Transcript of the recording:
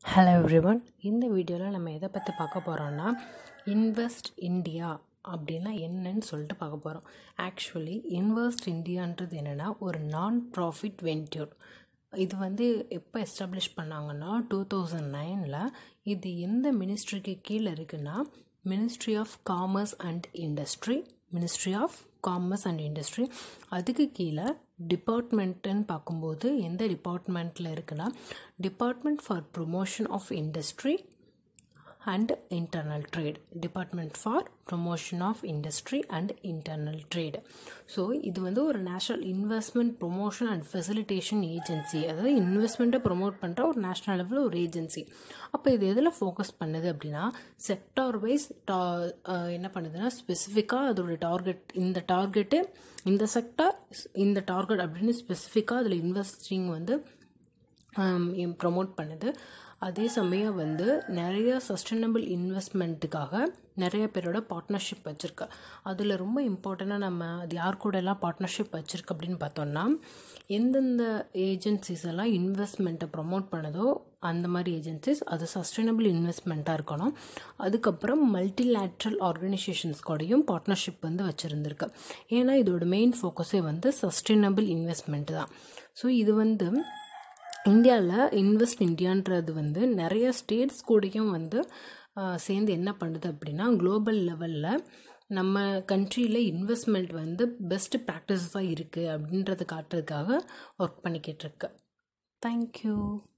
hello everyone இந்த வீடியோவில் நம்ம எதை பற்றி பார்க்க போகிறோன்னா இன்வெஸ்ட் இந்தியா அப்படின்னா என்னன்னு சொல்லிட்டு பார்க்க போகிறோம் ஆக்சுவலி இன்வெஸ்ட் இந்தியான்றது என்னென்னா ஒரு நான் ப்ராஃபிட் வென்யூர் இது வந்து எப்போ எஸ்டாப்ளிஷ் பண்ணாங்கன்னா டூ தௌசண்ட் நைனில் இது எந்த மினிஸ்ட்ரிக்கு கீழே இருக்குன்னா ministry of commerce and industry ministry of commerce and industry அதுக்கு கீழே டிபார்ட்மெண்ட்டுன்னு பார்க்கும்போது எந்த டிபார்ட்மெண்ட்டில் இருக்குன்னா department for promotion of industry and internal trade department for promotion of industry and internal trade so இது வந்து ஒரு national investment promotion and facilitation agency அதாவது இன்வெஸ்ட்மெண்ட்டை ப்ரொமோட் பண்ணுற ஒரு நேஷ்னல் லெவலில் ஒரு ஏஜென்சி அப்போ இது எதில் ஃபோக்கஸ் பண்ணுது அப்படின்னா செக்டார் வைஸ் டா என்ன பண்ணுதுன்னா ஸ்பெசிஃபிக்காக அதோட டார்கெட் இந்த டார்கெட்டு இந்த செக்டார் இந்த டார்கெட் அப்படின்னு ஸ்பெசிஃபிக்காக அதில் இன்வெஸ்டிங் வந்து ப்ரொமோட் பண்ணுது அதே சமயம் வந்து நிறைய சஸ்டைனபிள் இன்வெஸ்ட்மெண்ட்டுக்காக நிறைய பேரோட பார்ட்னர்ஷிப் வச்சுருக்கு அதில் ரொம்ப இம்பார்ட்டண்ட்டாக நம்ம அது யார் கூட எல்லாம் பார்ட்னர்ஷிப் வச்சுருக்கு அப்படின்னு பார்த்தோம்னா எந்தெந்த ஏஜென்சிஸ் எல்லாம் இன்வெஸ்ட்மெண்ட்டை ப்ரொமோட் பண்ணதோ அந்த மாதிரி ஏஜென்சிஸ் அது சஸ்டைனபிள் இன்வெஸ்ட்மெண்ட்டாக இருக்கணும் அதுக்கப்புறம் மல்டிலேட்ரல் ஆர்கனைசேஷன்ஸ் கூடயும் பார்ட்னர்ஷிப் வந்து வச்சுருந்துருக்கு ஏன்னா இதோட மெயின் ஃபோக்கஸே வந்து சஸ்டைனபிள் இன்வெஸ்ட்மெண்ட் தான் ஸோ இது வந்து இந்தியாவில் இன்வெஸ்ட் இந்தியான்றது வந்து நிறைய ஸ்டேட்ஸ் கூடயும் வந்து சேர்ந்து என்ன பண்ணுது அப்படின்னா குளோபல் லெவலில் நம்ம கண்ட்ரியில் இன்வெஸ்ட்மெண்ட் வந்து பெஸ்ட் ப்ராக்டிஸஸாக இருக்குது அப்படின்றத காட்டுறதுக்காக ஒர்க் பண்ணிக்கிட்டு இருக்கு தேங்க்யூ